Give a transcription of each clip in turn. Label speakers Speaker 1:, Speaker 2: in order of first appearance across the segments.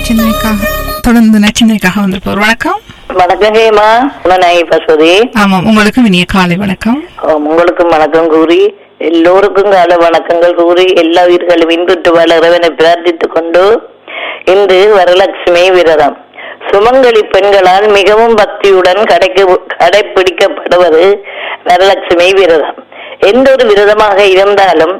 Speaker 1: நச்சினைக்காக தொடர்ந்து நச்சினைக்காக வந்திருப்போர் வணக்கம்
Speaker 2: வணக்கம் ஹேமா குணநாயகி பசுதி
Speaker 1: ஆமாம் உங்களுக்கு இனிய காலை வணக்கம்
Speaker 2: ஆம், உங்களுக்கும் வணக்கம் கூறி எல்லோருக்கும் கால வணக்கங்கள் கூறி எல்லா உயிர்களும் இன்புற்று வளரவனை பிரார்த்தித்துக் கொண்டு இன்று வரலட்சுமி விரதம் சுமங்கலி பெண்களால் மிகவும் பக்தியுடன் கடைக்கு கடைபிடிக்கப்படுவது வரலட்சுமி விரதம் எந்த ஒரு விரதமாக இருந்தாலும்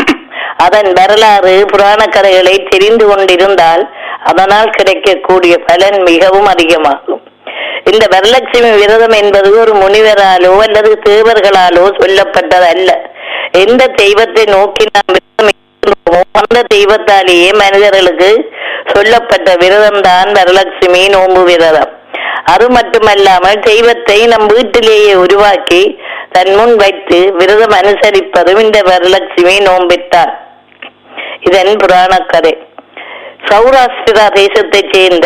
Speaker 2: அதன் வரலாறு புராண கதைகளை தெரிந்து கொண்டிருந்தால் அதனால் கிடைக்கக்கூடிய பலன் மிகவும் அதிகமாகும் இந்த வரலட்சுமி விரதம் என்பது ஒரு முனிவராலோ அல்லது தேவர்களாலோ சொல்லப்பட்டதல்ல எந்த தெய்வத்தை நோக்கி நாம் விரதம் இருக்கின்றோமோ அந்த தெய்வத்தாலேயே மனிதர்களுக்கு சொல்லப்பட்ட விரதம் தான் வரலட்சுமி நோன்பு விரதம் அது மட்டுமல்லாமல் தெய்வத்தை நம் வீட்டிலேயே உருவாக்கி தன் முன் வைத்து விரதம் அனுசரிப்பதும் இந்த வரலட்சுமி நோம்பித்தார் இதன் புராண கதை சௌராஷ்டிரா தேசத்தைச் சேர்ந்த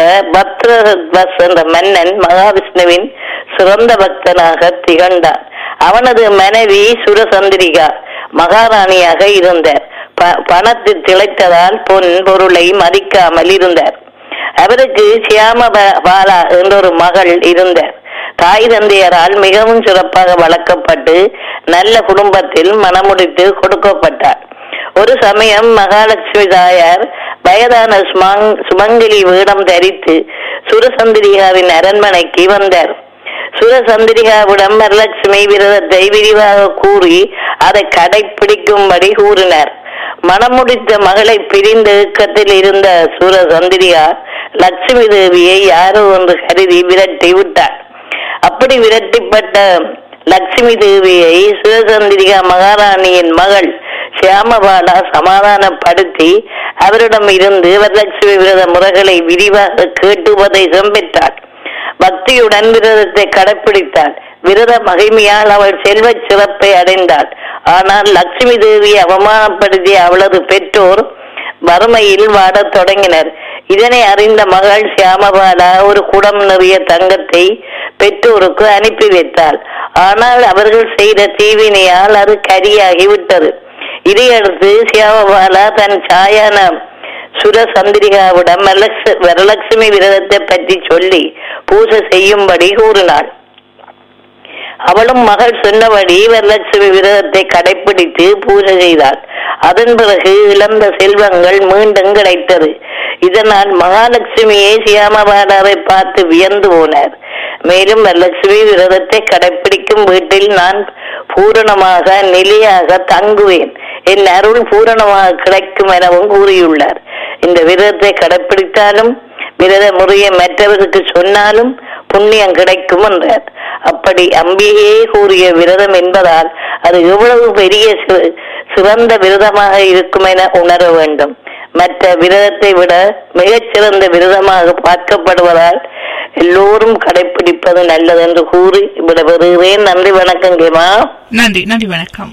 Speaker 2: பத்ரவஸ் என்ற மன்னன் மகாவிஷ்ணுவின் சிறந்த பக்தனாக திகழ்ந்தார் அவனது மனைவி சுரசந்திரிகா மகாராணியாக இருந்தார் ப- பணத்தில் திளைத்ததால் பொன் பொருளை மதிக்காமல் இருந்தார் அவருக்கு சியாம ப- பாலா என்ற ஒரு மகள் இருந்தார் தாய் தந்தையரால் மிகவும் சிறப்பாக வளர்க்கப்பட்டு நல்ல குடும்பத்தில் மணமுடித்து கொடுக்கப்பட்டார் ஒரு சமயம் மகாலட்சுமி தாயார் வயதான சுமங் சுமங்கலி வேடம் தரித்து சுரசந்திரிகாவின் அரண்மனைக்கு வந்தார் சுரசந்திரிகாவிடம் வரலட்சுமி விரதத்தை விரிவாக கூறி அதை கடைப்பிடிக்கும்படி கூறினார் மணமுடித்த மகளை பிரிந்த இயக்கத்தில் இருந்த சூரசந்திரிகா லட்சுமி தேவியை யாரோ என்று கருதி விரட்டி விட்டார் அப்படி விரட்டிப்பட்ட லட்சுமி தேவியை சிவசந்திரிகா மகாராணியின் மகள் சியாமபாலா சமாதானப்படுத்தி அவரிடம் இருந்து வரலட்சுமி விரத முறைகளை விரிவாக கேட்டு உபதேசம் பெற்றார் பக்தியுடன் விரதத்தை கடைப்பிடித்தாள் விரத மகிமையால் அவள் செல்வ சிறப்பை அடைந்தாள் ஆனால் லட்சுமி தேவியை அவமானப்படுத்திய அவளது பெற்றோர் வறுமையில் வாடத் தொடங்கினர் இதனை அறிந்த மகள் சியாமபாலா ஒரு குடம் நிறைய தங்கத்தை பெற்றோருக்கு அனுப்பி வைத்தாள் ஆனால் அவர்கள் செய்த தீவினையால் அது கரியாகி விட்டது இதையடுத்து சியாமபாலா தன் சாயான சுரசந்திரிகாவிடம் வரலட்ச- வரலட்சுமி விரதத்தை பற்றி சொல்லி பூஜை செய்யும்படி கூறினாள் அவளும் மகள் சொன்னபடி வரலட்சுமி விரதத்தை கடைப்பிடித்து பூஜை செய்தாள் அதன் பிறகு இழந்த செல்வங்கள் மீண்டும் கிடைத்தது இதனால் மகாலட்சுமியே சியாமபாலாவை பார்த்து வியந்து போனார் மேலும் வரலட்சுமி விரதத்தை கடைப்பிடிக்கும் வீட்டில் நான் பூரணமாக நிலையாக தங்குவேன் என் அருள் பூரணமாக கிடைக்கும் எனவும் கூறியுள்ளார் இந்த விரதத்தை கடைப்பிடித்தாலும் விரத முறையை மற்றவருக்கு சொன்னாலும் புண்ணியம் கிடைக்கும் என்றார் அப்படி அம்பிகையே கூறிய விரதம் என்பதால் அது எவ்வளவு பெரிய சி- சிறந்த விரதமாக இருக்கும் என உணர வேண்டும் மற்ற விரதத்தை விட மிகச்சிறந்த விரதமாக பார்க்கப்படுவதால் எல்லோரும் கடைப்பிடிப்பது நல்லது என்று கூறி விடைபெறுகிறேன் நன்றி வணக்கம் கேமா
Speaker 1: நன்றி நன்றி வணக்கம்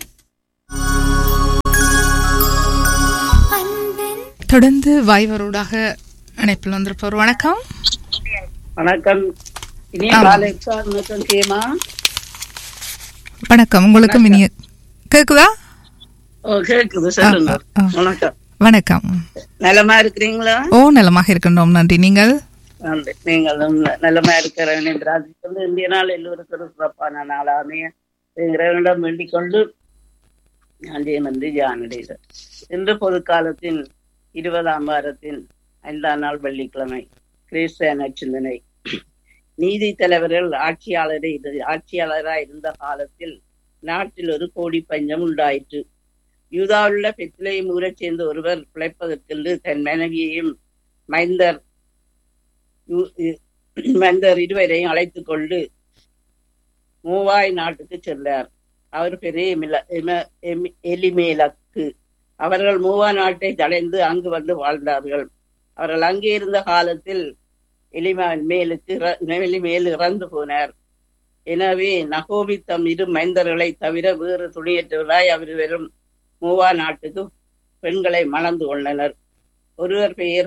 Speaker 1: தொடர்ந்து வாய்வரோடாக இணைப்பில் வந்திருப்போர் வணக்கம்
Speaker 3: வணக்கம் இனிய
Speaker 1: ஆமா.
Speaker 3: காலை சார் வணக்கம் கேமா
Speaker 1: வணக்கம் உங்களுக்கும் இனிய கேக்குதா
Speaker 3: ஓ கேக்குது சொல்லுங்க
Speaker 1: ஆ, ஆ.
Speaker 3: வணக்கம்
Speaker 1: வணக்கம்
Speaker 3: நலமா இருக்கிறீங்களா
Speaker 1: ஓ நலமாக இருக்கின்றோம் நன்றி நீங்கள்
Speaker 3: நன்றி நீங்களும் ந- நலமா இருக்கிறேன் என்று வந்து இந்திய நாள் எல்லோருக்கும் ஒரு சிறப்பான நாளாமே இறைவனிடம் வேண்டிக் கொண்டு நன்றி நன்றி ஜானடேசர் இன்று பொதுக்காலத்தின் இருபதாம் வாரத்தின் ஐந்தாம் நாள் வெள்ளிக்கிழமை கிறிஸ்தவ நச்சிந்தனை நீதி தலைவர்கள் ஆட்சியாளரை ஆட்சியாளராய் இருந்த காலத்தில் நாட்டில் ஒரு கோடி பஞ்சம் உண்டாயிற்று யூதாவுள்ள பெத்திலையும் ஊரைச் சேர்ந்த ஒருவர் பிழைப்பதற்கென்று தன் மனைவியையும் மைந்தர் யூ- இ- மைந்தர் இருவரையும் அழைத்துக் கொண்டு மூவாய் நாட்டுக்கு சென்றார் அவர் பெரிய மில- எம- எமி- எலிமேலக்கு அவர்கள் மூவா நாட்டை தடைந்து அங்கு வந்து வாழ்ந்தார்கள் அவர்கள் அங்கே இருந்த காலத்தில் எலிமான் மேலுக்கு இற- எலிமேல் இறந்து போனார் எனவே நகோபி தம் இரு மைந்தர்களை தவிர வேறு துணியற்றவராய் அவர் வெறும் மூவா நாட்டுக்கு பெண்களை மணந்து கொண்டனர் ஒருவர் பெயர்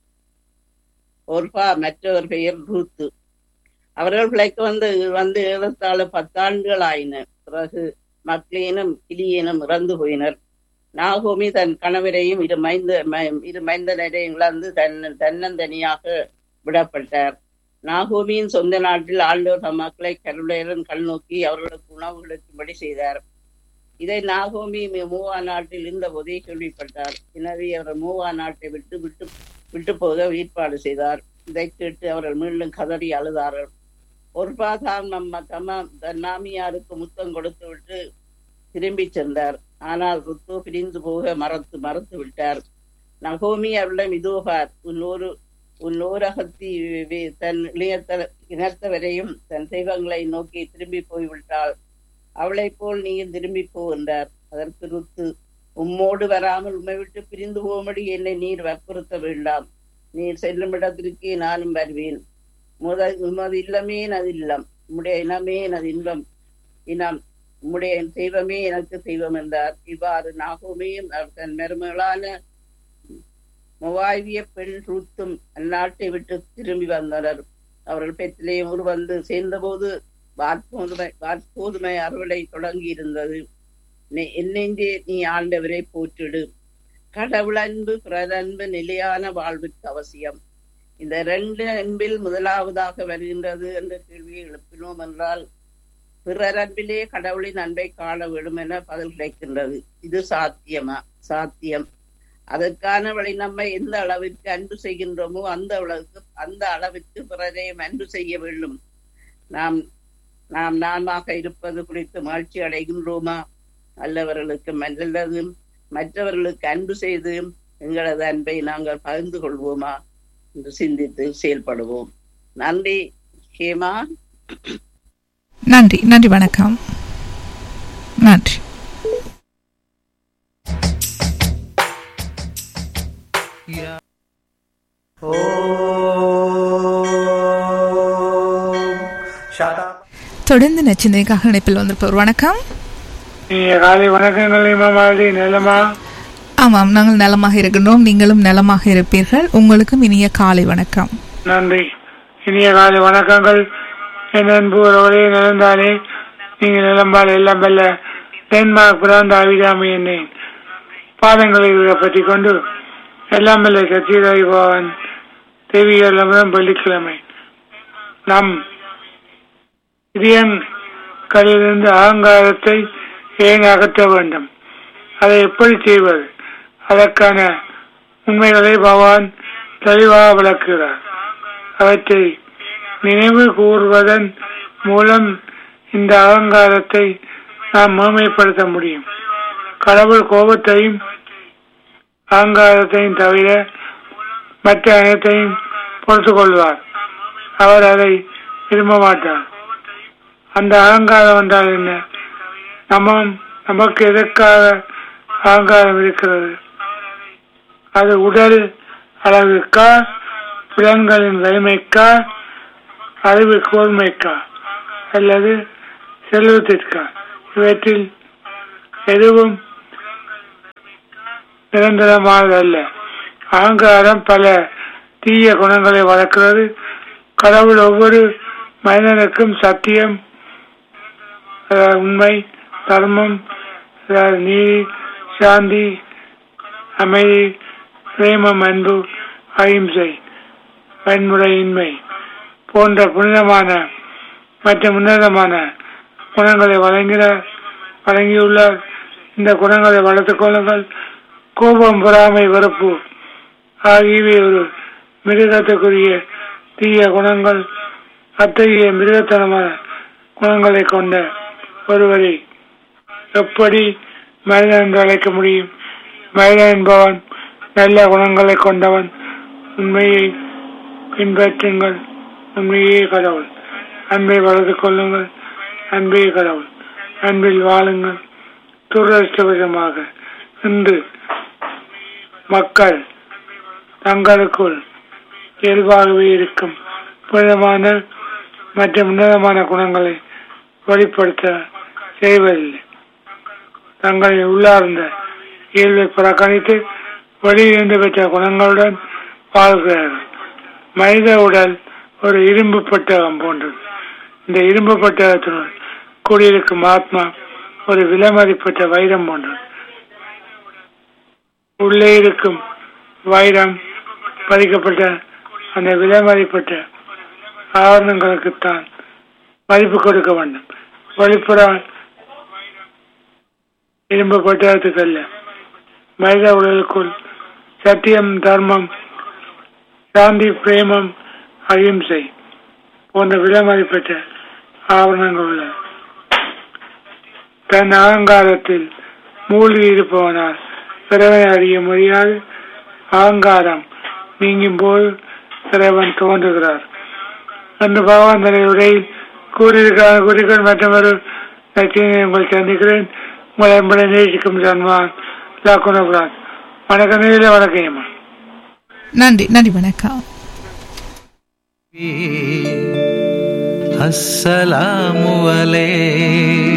Speaker 3: ஒர்பா மற்றவர் பெயர் ரூத்து அவர்கள் பிழைக்க வந்து வந்து ஏறத்தாழ பத்தாண்டுகள் ஆயின பிறகு மக்களேனும் கிளியேனும் இறந்து போயினர் நாகோமி தன் கணவரையும் இரு மைந்த ம- இரு மைந்தனரையும் இழந்து தன் தன்னந்தனியாக விடப்பட்டார் நாகோமியின் சொந்த நாட்டில் ஆண்டோர் தம் மக்களை கருளையரன் கண் நோக்கி அவர்களுக்கு உணவு கிடைக்கும்படி செய்தார் இதை நாகோமி மி- மூவா நாட்டில் இருந்த போதே கேள்விப்பட்டார் எனவே அவர் மூவா நாட்டை விட்டு விட்டு விட்டு போக ஏற்பாடு செய்தார் இதை கேட்டு அவர்கள் மீண்டும் கதறி அழுதார்கள் ஒருபா தான் நம்ம தம்ம தன் மாமியாருக்கு முத்தம் கொடுத்து விட்டு திரும்பி சென்றார் ஆனால் ருத்து பிரிந்து போக மறத்து மறத்து விட்டார் நகோமி அவரிடம் இதோ பார் உன் ஒரு உன் ஓரகத்தி வி- தன் இளையத்த இனத்தவரையும் தன் தெய்வங்களை நோக்கி திரும்பி போய்விட்டாள் அவளைப் போல் நீயும் திரும்பி போ என்றார் அதற்கு ருத்து உம்மோடு வராமல் உம்மை விட்டு பிரிந்து போகும்படி என்னை நீர் வற்புறுத்த வேண்டாம் நீர் செல்லும் இடத்திற்கே நானும் வருவேன் முத உமது இல்லமே அது இல்லம் உம்முடைய இனமே அது இன்பம் இனம் உம்முடைய தெய்வமே எனக்கு தெய்வம் என்றார் இவ்வாறு நாகோமியும் அவர் தன் மருமகளான மொவாய்விய பெண் ரூத்தும் அந்நாட்டை விட்டு திரும்பி வந்தனர் அவர்கள் பெத்திலேயும் ஒரு வந்து சேர்ந்தபோது வார்கோதுமை வார்கோதுமை அறுவடை தொடங்கி இருந்தது என்னென்றே நீ ஆண்டவரை போற்றிடு கடவுள் அன்பு பிறரன்பு நிலையான வாழ்வுக்கு அவசியம் இந்த ரெண்டு அன்பில் முதலாவதாக வருகின்றது என்ற கேள்வியை எழுப்பினோம் என்றால் பிறர் அன்பிலே கடவுளின் அன்பை காண வேண்டும் என பதில் கிடைக்கின்றது இது சாத்தியமா சாத்தியம் அதற்கான வழி நம்ம எந்த அளவிற்கு அன்பு செய்கின்றோமோ அந்த அளவுக்கு அந்த அளவிற்கு பிறரையும் அன்பு செய்ய வேண்டும் நாம் நாம் நாமாக இருப்பது குறித்து மகிழ்ச்சி அடைகின்றோமா அல்லவர்களுக்கு நல்லது மற்றவர்களுக்கு அன்பு செய்து எங்களது அன்பை நாங்கள் பகிர்ந்து கொள்வோமா என்று சிந்தித்து செயல்படுவோம் நன்றி ஹேமா
Speaker 1: நன்றி நன்றி வணக்கம் நன்றி தொடர்ந்து நச்சிந்தைக்காக இணைப்பில் வந்திருப்பவர் வணக்கம்
Speaker 4: நீங்க காலை வணக்கங்கள் இமாமாவதி நிலமா
Speaker 1: ஆமாம் நாங்கள் நலமாக இருக்கின்றோம் நீங்களும் நலமாக இருப்பீர்கள் உங்களுக்கும் இனிய காலை வணக்கம்
Speaker 4: நன்றி இனிய காலை வணக்கங்கள் என் அன்பு உறவுகளே நிலந்தாலே நீங்க நிலம்பால் எல்லாம் வல்ல டென்மார்க் பிறந்த அவிதாமி என்னேன் பாதங்களை பற்றி கொண்டு எல்லாம் வல்ல சத்தியதாய் பவன் தேவிகளம் வெள்ளிக்கிழமை நம் இதயங்களிலிருந்து அகங்காரத்தை ஏன் அகற்ற வேண்டும் அதை எப்படி செய்வது அதற்கான உண்மைகளை பகவான் தெளிவாக விளக்குகிறார் அவற்றை நினைவு கூறுவதன் மூலம் இந்த அகங்காரத்தை நாம் மேன்மைப்படுத்த முடியும் கடவுள் கோபத்தையும் அகங்காரத்தையும் தவிர மற்ற அனைத்தையும் பொறுத்து கொள்வார் அவர் அதை விரும்ப மாட்டார் அந்த அகங்காரம் என்றால் என்ன நம்ம நமக்கு எதற்காக அகங்காரம் இருக்கிறது அது உடல் அளவிற்கா புலன்களின் வலிமைக்கா அறிவு கூர்மைக்கா அல்லது செல்வத்திற்கா இவற்றில் எதுவும் நிரந்தரமானதல்ல அகங்காரம் பல தீய குணங்களை வளர்க்கிறது கடவுள் ஒவ்வொரு மனிதனுக்கும் சத்தியம் அதாவது உண்மை தர்மம் அதாவது நீதி சாந்தி அமைதி பிரேமம் அன்பு அகிம்சை வன்முறையின்மை போன்ற புனிதமான மற்றும் உன்னதமான குணங்களை வழங்கின வழங்கியுள்ளார் இந்த குணங்களை வளர்த்துக் கொள்ளுங்கள் கோபம் பொறாமை வெறுப்பு ஆகியவை ஒரு மிருகத்துக்குரிய தீய குணங்கள் அத்தகைய மிருகத்தனமான குணங்களை கொண்ட ஒருவரை எப்படி மனிதன் என்று அழைக்க முடியும் மனிதன் என்பவன் நல்ல குணங்களை கொண்டவன் உண்மையை பின்பற்றுங்கள் உண்மையே கடவுள் அன்பை வளர்த்து கொள்ளுங்கள் அன்பே கடவுள் அன்பில் வாழுங்கள் துரதிருஷ்டவசமாக இன்று மக்கள் தங்களுக்குள் இயல்பாகவே இருக்கும் புனிதமான மற்றும் உன்னதமான குணங்களை வெளிப்படுத்த செய்வதில்லை தங்களின் உள்ளார்ந்த இயல்பை புறக்கணித்து வெளியிருந்து பெற்ற குணங்களுடன் வாழ்கிறார்கள் மனித உடல் ஒரு இரும்பு பட்டகம் போன்றது இந்த இரும்பு பட்டகத்தினுள் கூடியிருக்கும் ஆத்மா ஒரு விலைமதிப்பட்ட வைரம் போன்றது உள்ளே இருக்கும் வைரம் பதிக்கப்பட்ட அந்த விலை மதிப்பட்ட ஆவரணங்களுக்குத்தான் மதிப்பு கொடுக்க வேண்டும் வெளிப்புற இரும்பு பட்டத்துக்கல்ல மனித உடலுக்குள் சத்தியம் தர்மம் சாந்தி பிரேமம் அகிம்சை போன்ற விலை மதிப்பட்ட ஆவரணங்கள் உள்ளன தன் அகங்காரத்தில் மூழ்கி இருப்பவனால் இறைவனை அறிய முடியாது அகங்காரம் நீங்கும் போது இறைவன் தோன்றுகிறார் என்று பகவான் தனது உரையில் கூறியிருக்கிறார் குறிக்கோள் மற்றொரு லட்சியத்தை உங்களை சந்திக்கிறேன் உங்களை என்பதை நேசிக்கும் சன்மான் லாக்குனபுரான் வணக்கம் நேரில் வணக்கம்
Speaker 1: நன்றி நன்றி வணக்கம்
Speaker 5: السلام عليك